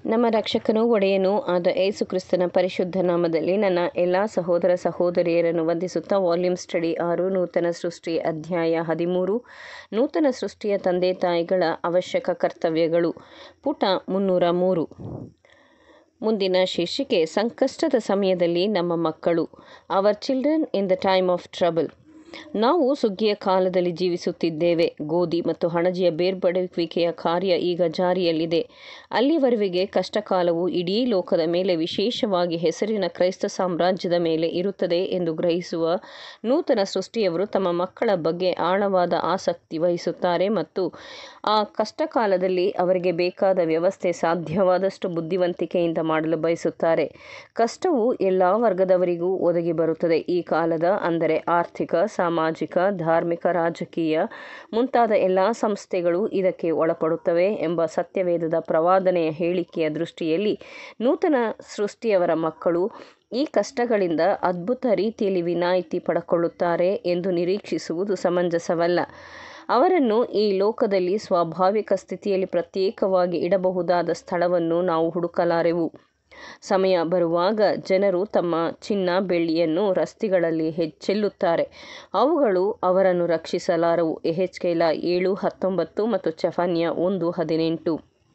ನಮ್ಮ ರಕ್ಷಕನೂ ಒಡೆಯನೂ ಆದ ಯೇಸು ಕ್ರಿಸ್ತನ ಪರಿಶುದ್ಧ ನಾಮದಲ್ಲಿ ನನ್ನ ಎಲ್ಲ ಸಹೋದರ ಸಹೋದರಿಯರನ್ನು ವಂದಿಸುತ್ತಾ ವಾಲ್ಯೂಮ್ ಸ್ಟಡಿ ಆರು ನೂತನ ಸೃಷ್ಟಿ ಅಧ್ಯಾಯ ಹದಿಮೂರು ನೂತನ ಸೃಷ್ಟಿಯ ತಂದೆ ತಾಯಿಗಳ ಅವಶ್ಯಕ ಕರ್ತವ್ಯಗಳು ಪುಟ ಮುನ್ನೂರ ಮೂರು ಮುಂದಿನ ಶೀರ್ಷಿಕೆ ಸಂಕಷ್ಟದ ಸಮಯದಲ್ಲಿ ನಮ್ಮ ಮಕ್ಕಳು our children in the time of trouble ನಾವು ಸುಗ್ಗಿಯ ಕಾಲದಲ್ಲಿ ಜೀವಿಸುತ್ತಿದ್ದೇವೆ ಗೋಧಿ ಮತ್ತು ಹಣಜಿಯ ಬೇರ್ಪಡುವಿಕೆಯ ಕಾರ್ಯ ಈಗ ಜಾರಿಯಲ್ಲಿದೆ ಅಲ್ಲಿವರೆಗೆ ಕಷ್ಟಕಾಲವು ಇಡೀ ಲೋಕದ ಮೇಲೆ ವಿಶೇಷವಾಗಿ ಹೆಸರಿನ ಕ್ರೈಸ್ತ ಸಾಮ್ರಾಜ್ಯದ ಮೇಲೆ ಇರುತ್ತದೆ ಎಂದು ಗ್ರಹಿಸುವ ನೂತನ ಸೃಷ್ಟಿಯವರು ತಮ್ಮ ಮಕ್ಕಳ ಬಗ್ಗೆ ಆಳವಾದ ಆಸಕ್ತಿ ವಹಿಸುತ್ತಾರೆ ಮತ್ತು ಆ ಕಷ್ಟಕಾಲದಲ್ಲಿ ಅವರಿಗೆ ಬೇಕಾದ ವ್ಯವಸ್ಥೆ ಸಾಧ್ಯವಾದಷ್ಟು ಬುದ್ಧಿವಂತಿಕೆಯಿಂದ ಮಾಡಲು ಬಯಸುತ್ತಾರೆ ಕಷ್ಟವು ಎಲ್ಲ ವರ್ಗದವರಿಗೂ ಒದಗಿ ಬರುತ್ತದೆ ಈ ಕಾಲದ ಅಂದರೆ ಆರ್ಥಿಕ ಸಾಮಾಜಿಕ ಧಾರ್ಮಿಕ ರಾಜಕೀಯ ಮುಂತಾದ ಎಲ್ಲ ಸಂಸ್ಥೆಗಳು ಇದಕ್ಕೆ ಒಳಪಡುತ್ತವೆ ಎಂಬ ಸತ್ಯವೇದದ ಪ್ರವಾದನೆಯ ಹೇಳಿಕೆಯ ದೃಷ್ಟಿಯಲ್ಲಿ ನೂತನ ಸೃಷ್ಟಿಯವರ ಮಕ್ಕಳು ಈ ಕಷ್ಟಗಳಿಂದ ಅದ್ಭುತ ರೀತಿಯಲ್ಲಿ ವಿನಾಯಿತಿ ಪಡಕೊಳ್ಳುತ್ತಾರೆ ಎಂದು ನಿರೀಕ್ಷಿಸುವುದು ಸಮಂಜಸವಲ್ಲ ಅವರನ್ನು ಈ ಲೋಕದಲ್ಲಿ ಸ್ವಾಭಾವಿಕ ಸ್ಥಿತಿಯಲ್ಲಿ ಪ್ರತ್ಯೇಕವಾಗಿ ಇಡಬಹುದಾದ ಸ್ಥಳವನ್ನು ನಾವು ಹುಡುಕಲಾರೆವು ಸಮಯ ಬರುವಾಗ ಜನರು ತಮ್ಮ ಚಿನ್ನ ಬೆಳ್ಳಿಯನ್ನು ರಸ್ತೆಗಳಲ್ಲಿ ಚೆಲ್ಲುತ್ತಾರೆ ಅವುಗಳು ಅವರನ್ನು ರಕ್ಷಿಸಲಾರವು ಎಹೆಚ್ಕೆಲ ಏಳು ಹತ್ತೊಂಬತ್ತು ಮತ್ತು ಚಫನ್ಯ ಒಂದು ಹದಿನೆಂಟು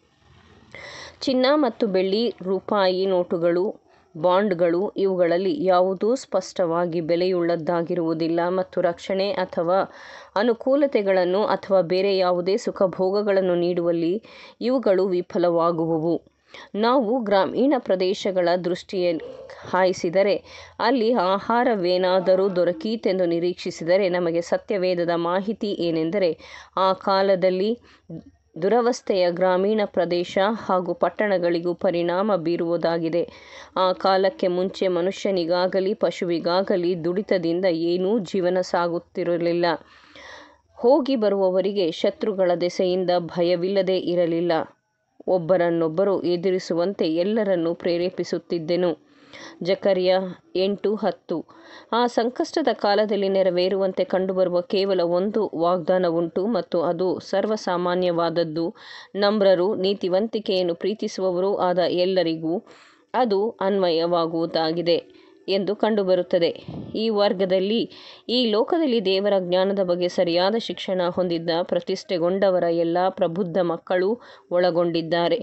ಚಿನ್ನ ಮತ್ತು ಬೆಳ್ಳಿ ರೂಪಾಯಿ ನೋಟುಗಳು ಬಾಂಡ್ಗಳು ಇವುಗಳಲ್ಲಿ ಯಾವುದೂ ಸ್ಪಷ್ಟವಾಗಿ ಬೆಲೆಯುಳ್ಳದ್ದಾಗಿರುವುದಿಲ್ಲ ಮತ್ತು ರಕ್ಷಣೆ ಅಥವಾ ಅನುಕೂಲತೆಗಳನ್ನು ಅಥವಾ ಬೇರೆ ಯಾವುದೇ ಸುಖಭೋಗಗಳನ್ನು ನೀಡುವಲ್ಲಿ ಇವುಗಳು ವಿಫಲವಾಗುವುವು ನಾವು ಗ್ರಾಮೀಣ ಪ್ರದೇಶಗಳ ದೃಷ್ಟಿಯಲ್ಲಿ ಹಾಯಿಸಿದರೆ ಅಲ್ಲಿ ಆಹಾರವೇನಾದರೂ ದೊರಕೀತೆಂದು ನಿರೀಕ್ಷಿಸಿದರೆ ನಮಗೆ ಸತ್ಯವೇದದ ಮಾಹಿತಿ ಏನೆಂದರೆ ಆ ಕಾಲದಲ್ಲಿ ದುರವಸ್ಥೆಯ ಗ್ರಾಮೀಣ ಪ್ರದೇಶ ಹಾಗೂ ಪಟ್ಟಣಗಳಿಗೂ ಪರಿಣಾಮ ಬೀರುವುದಾಗಿದೆ ಆ ಕಾಲಕ್ಕೆ ಮುಂಚೆ ಮನುಷ್ಯನಿಗಾಗಲಿ ಪಶುವಿಗಾಗಲಿ ದುಡಿತದಿಂದ ಏನೂ ಜೀವನ ಸಾಗುತ್ತಿರಲಿಲ್ಲ ಹೋಗಿ ಬರುವವರಿಗೆ ಶತ್ರುಗಳ ದೆಸೆಯಿಂದ ಭಯವಿಲ್ಲದೆ ಇರಲಿಲ್ಲ ಒಬ್ಬರನ್ನೊಬ್ಬರು ಎದುರಿಸುವಂತೆ ಎಲ್ಲರನ್ನೂ ಪ್ರೇರೇಪಿಸುತ್ತಿದ್ದೆನು ಜಕರ್ಯ ಎಂಟು ಹತ್ತು ಆ ಸಂಕಷ್ಟದ ಕಾಲದಲ್ಲಿ ನೆರವೇರುವಂತೆ ಕಂಡುಬರುವ ಕೇವಲ ಒಂದು ವಾಗ್ದಾನವುಂಟು ಮತ್ತು ಅದು ಸರ್ವಸಾಮಾನ್ಯವಾದದ್ದು ನಮ್ರರು ನೀತಿವಂತಿಕೆಯನ್ನು ಪ್ರೀತಿಸುವವರೂ ಆದ ಎಲ್ಲರಿಗೂ ಅದು ಅನ್ವಯವಾಗುವುದಾಗಿದೆ ಎಂದು ಕಂಡುಬರುತ್ತದೆ ಈ ವರ್ಗದಲ್ಲಿ ಈ ಲೋಕದಲ್ಲಿ ದೇವರ ಜ್ಞಾನದ ಬಗ್ಗೆ ಸರಿಯಾದ ಶಿಕ್ಷಣ ಹೊಂದಿದ್ದ ಪ್ರತಿಷ್ಠೆಗೊಂಡವರ ಎಲ್ಲ ಪ್ರಬುದ್ಧ ಮಕ್ಕಳು ಒಳಗೊಂಡಿದ್ದಾರೆ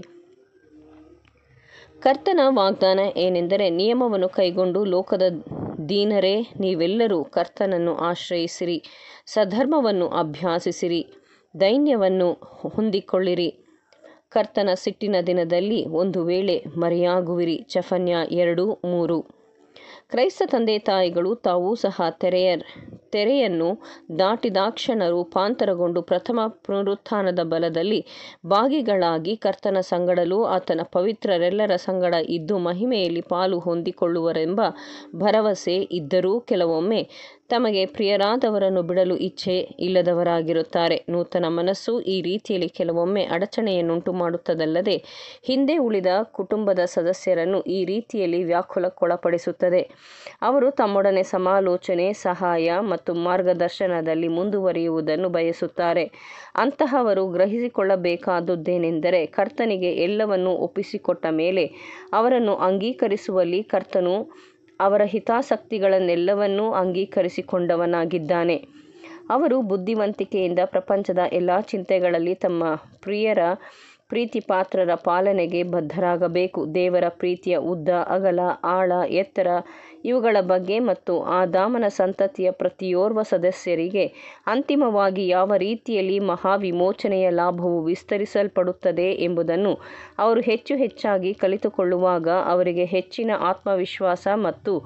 ಕರ್ತನ ವಾಗ್ದಾನ ಏನೆಂದರೆ ನಿಯಮವನ್ನು ಕೈಗೊಂಡು ಲೋಕದ ದೀನರೇ ನೀವೆಲ್ಲರೂ ಕರ್ತನನ್ನು ಆಶ್ರಯಿಸಿರಿ ಸಧರ್ಮವನ್ನು ಅಭ್ಯಾಸಿಸಿರಿ ದೈನ್ಯವನ್ನು ಹೊಂದಿಕೊಳ್ಳಿರಿ ಕರ್ತನ ಸಿಟ್ಟಿನ ದಿನದಲ್ಲಿ ಒಂದು ವೇಳೆ ಮರೆಯಾಗುವಿರಿ ಚಫನ್ಯ ಎರಡು ಮೂರು ಕ್ರೈಸ್ತ ತಂದೆ ತಾಯಿಗಳು ತಾವೂ ಸಹ ತೆರೆಯ ತೆರೆಯನ್ನು ದಾಟಿದಾಕ್ಷಣ ರೂಪಾಂತರಗೊಂಡು ಪ್ರಥಮ ಪುನರುತ್ಥಾನದ ಬಲದಲ್ಲಿ ಭಾಗಿಗಳಾಗಿ ಕರ್ತನ ಸಂಗಡಲೂ ಆತನ ಪವಿತ್ರರೆಲ್ಲರ ಸಂಗಡ ಇದ್ದು ಮಹಿಮೆಯಲ್ಲಿ ಪಾಲು ಹೊಂದಿಕೊಳ್ಳುವರೆಂಬ ಭರವಸೆ ಇದ್ದರೂ ಕೆಲವೊಮ್ಮೆ ತಮಗೆ ಪ್ರಿಯರಾದವರನ್ನು ಬಿಡಲು ಇಚ್ಛೆ ಇಲ್ಲದವರಾಗಿರುತ್ತಾರೆ ನೂತನ ಮನಸ್ಸು ಈ ರೀತಿಯಲ್ಲಿ ಕೆಲವೊಮ್ಮೆ ಅಡಚಣೆಯನ್ನುಂಟು ಮಾಡುತ್ತದಲ್ಲದೆ ಹಿಂದೆ ಉಳಿದ ಕುಟುಂಬದ ಸದಸ್ಯರನ್ನು ಈ ರೀತಿಯಲ್ಲಿ ವ್ಯಾಕುಲಕ್ಕೊಳಪಡಿಸುತ್ತದೆ ಅವರು ತಮ್ಮೊಡನೆ ಸಮಾಲೋಚನೆ ಸಹಾಯ ಮತ್ತು ಮಾರ್ಗದರ್ಶನದಲ್ಲಿ ಮುಂದುವರಿಯುವುದನ್ನು ಬಯಸುತ್ತಾರೆ ಅಂತಹವರು ಗ್ರಹಿಸಿಕೊಳ್ಳಬೇಕಾದುದೇನೆಂದರೆ ಕರ್ತನಿಗೆ ಎಲ್ಲವನ್ನೂ ಒಪ್ಪಿಸಿಕೊಟ್ಟ ಮೇಲೆ ಅವರನ್ನು ಅಂಗೀಕರಿಸುವಲ್ಲಿ ಕರ್ತನು ಅವರ ಹಿತಾಸಕ್ತಿಗಳನ್ನೆಲ್ಲವನ್ನೂ ಅಂಗೀಕರಿಸಿಕೊಂಡವನಾಗಿದ್ದಾನೆ ಅವರು ಬುದ್ಧಿವಂತಿಕೆಯಿಂದ ಪ್ರಪಂಚದ ಎಲ್ಲ ಚಿಂತೆಗಳಲ್ಲಿ ತಮ್ಮ ಪ್ರಿಯರ ಪ್ರೀತಿ ಪಾತ್ರರ ಪಾಲನೆಗೆ ಬದ್ಧರಾಗಬೇಕು ದೇವರ ಪ್ರೀತಿಯ ಉದ್ದ ಅಗಲ ಆಳ ಎತ್ತರ ಇವುಗಳ ಬಗ್ಗೆ ಮತ್ತು ಆದಾಮನ ಸಂತತಿಯ ಪ್ರತಿಯೋರ್ವ ಸದಸ್ಯರಿಗೆ ಅಂತಿಮವಾಗಿ ಯಾವ ರೀತಿಯಲ್ಲಿ ಮಹಾವಿಮೋಚನೆಯ ಲಾಭವು ವಿಸ್ತರಿಸಲ್ಪಡುತ್ತದೆ ಎಂಬುದನ್ನು ಅವರು ಹೆಚ್ಚು ಹೆಚ್ಚಾಗಿ ಕಲಿತುಕೊಳ್ಳುವಾಗ ಅವರಿಗೆ ಹೆಚ್ಚಿನ ಆತ್ಮವಿಶ್ವಾಸ ಮತ್ತು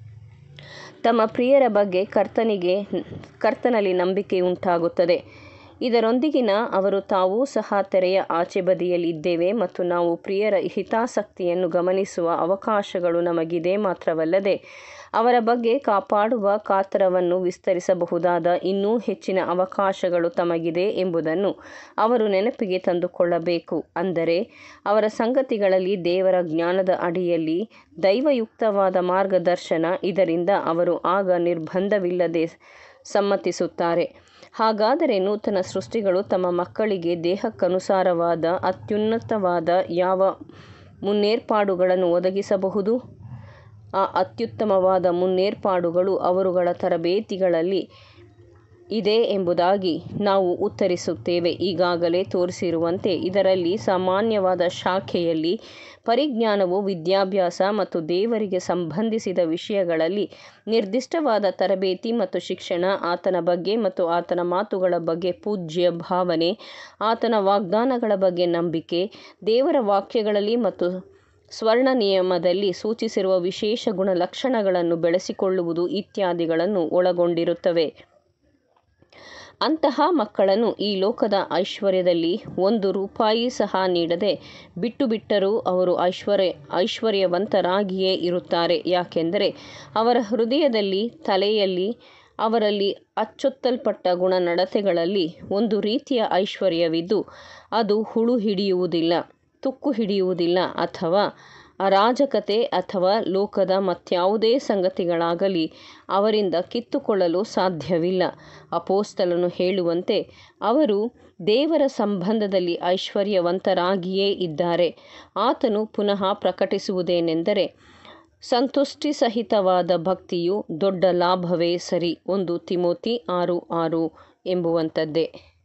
ತಮ್ಮ ಪ್ರಿಯರ ಬಗ್ಗೆ ಕರ್ತನಿಗೆ ಕರ್ತನಲ್ಲಿ ನಂಬಿಕೆ ಉಂಟಾಗುತ್ತದೆ ಇದರೊಂದಿಗಿನ ಅವರು ತಾವೂ ಸಹ ತೆರೆಯ ಆಚೆ ಬದಿಯಲ್ಲಿ ಇದ್ದೇವೆ ಮತ್ತು ನಾವು ಪ್ರಿಯರ ಹಿತಾಸಕ್ತಿಯನ್ನು ಗಮನಿಸುವ ಅವಕಾಶಗಳು ನಮಗಿದೆ ಮಾತ್ರವಲ್ಲದೆ ಅವರ ಬಗ್ಗೆ ಕಾಪಾಡುವ ಕಾತರವನ್ನು ವಿಸ್ತರಿಸಬಹುದಾದ ಇನ್ನೂ ಹೆಚ್ಚಿನ ಅವಕಾಶಗಳು ತಮಗಿದೆ ಎಂಬುದನ್ನು ಅವರು ನೆನಪಿಗೆ ತಂದುಕೊಳ್ಳಬೇಕು ಅಂದರೆ ಅವರ ಸಂಗತಿಗಳಲ್ಲಿ ದೇವರ ಜ್ಞಾನದ ಅಡಿಯಲ್ಲಿ ದೈವಯುಕ್ತವಾದ ಮಾರ್ಗದರ್ಶನ ಇದರಿಂದ ಅವರು ಆಗ ನಿರ್ಬಂಧವಿಲ್ಲದೆ ಸಮ್ಮತಿಸುತ್ತಾರೆ ಹಾಗಾದರೆ ನೂತನ ಸೃಷ್ಟಿಗಳು ತಮ್ಮ ಮಕ್ಕಳಿಗೆ ದೇಹಕ್ಕನುಸಾರವಾದ ಅತ್ಯುನ್ನತವಾದ ಯಾವ ಮುನ್ನೇರ್ಪಾಡುಗಳನ್ನು ಒದಗಿಸಬಹುದು ಆ ಅತ್ಯುತ್ತಮವಾದ ಮುನ್ನೇರ್ಪಾಡುಗಳು ಅವರುಗಳ ತರಬೇತಿಗಳಲ್ಲಿ ಇದೆ ಎಂಬುದಾಗಿ ನಾವು ಉತ್ತರಿಸುತ್ತೇವೆ ಈಗಾಗಲೇ ತೋರಿಸಿರುವಂತೆ ಇದರಲ್ಲಿ ಸಾಮಾನ್ಯವಾದ ಶಾಖೆಯಲ್ಲಿ ಪರಿಜ್ಞಾನವು ವಿದ್ಯಾಭ್ಯಾಸ ಮತ್ತು ದೇವರಿಗೆ ಸಂಬಂಧಿಸಿದ ವಿಷಯಗಳಲ್ಲಿ ನಿರ್ದಿಷ್ಟವಾದ ತರಬೇತಿ ಮತ್ತು ಶಿಕ್ಷಣ ಆತನ ಬಗ್ಗೆ ಮತ್ತು ಆತನ ಮಾತುಗಳ ಬಗ್ಗೆ ಪೂಜ್ಯ ಭಾವನೆ ಆತನ ವಾಗ್ದಾನಗಳ ಬಗ್ಗೆ ನಂಬಿಕೆ ದೇವರ ವಾಕ್ಯಗಳಲ್ಲಿ ಮತ್ತು ಸ್ವರ್ಣ ನಿಯಮದಲ್ಲಿ ಸೂಚಿಸಿರುವ ವಿಶೇಷ ಗುಣಲಕ್ಷಣಗಳನ್ನು ಬೆಳೆಸಿಕೊಳ್ಳುವುದು ಇತ್ಯಾದಿಗಳನ್ನು ಒಳಗೊಂಡಿರುತ್ತವೆ ಅಂತಹ ಮಕ್ಕಳನ್ನು ಈ ಲೋಕದ ಐಶ್ವರ್ಯದಲ್ಲಿ ಒಂದು ರೂಪಾಯಿ ಸಹ ನೀಡದೆ ಬಿಟ್ಟು ಬಿಟ್ಟರೂ ಅವರು ಐಶ್ವರ್ಯ ಐಶ್ವರ್ಯವಂತರಾಗಿಯೇ ಇರುತ್ತಾರೆ ಯಾಕೆಂದರೆ ಅವರ ಹೃದಯದಲ್ಲಿ ತಲೆಯಲ್ಲಿ ಅವರಲ್ಲಿ ಅಚ್ಚೊತ್ತಲ್ಪಟ್ಟ ಗುಣನಡತೆಗಳಲ್ಲಿ ಒಂದು ರೀತಿಯ ಐಶ್ವರ್ಯವಿದ್ದು ಅದು ಹುಳು ಹಿಡಿಯುವುದಿಲ್ಲ ತುಕ್ಕು ಹಿಡಿಯುವುದಿಲ್ಲ ಅಥವಾ ಅರಾಜಕತೆ ಅಥವಾ ಲೋಕದ ಮತ್ಯಾವುದೇ ಸಂಗತಿಗಳಾಗಲಿ ಅವರಿಂದ ಕಿತ್ತುಕೊಳ್ಳಲು ಸಾಧ್ಯವಿಲ್ಲ ಅಪೋಸ್ತಲನು ಹೇಳುವಂತೆ ಅವರು ದೇವರ ಸಂಬಂಧದಲ್ಲಿ ಐಶ್ವರ್ಯವಂತರಾಗಿಯೇ ಇದ್ದಾರೆ ಆತನು ಪುನಃ ಪ್ರಕಟಿಸುವುದೇನೆಂದರೆ ಸಂತುಷ್ಟಿ ಸಹಿತವಾದ ಭಕ್ತಿಯು ದೊಡ್ಡ ಲಾಭವೇ ಸರಿ ಒಂದು ತಿಮೋತಿ ಆರು ಆರು ಎಂಬುವಂಥದ್ದೇ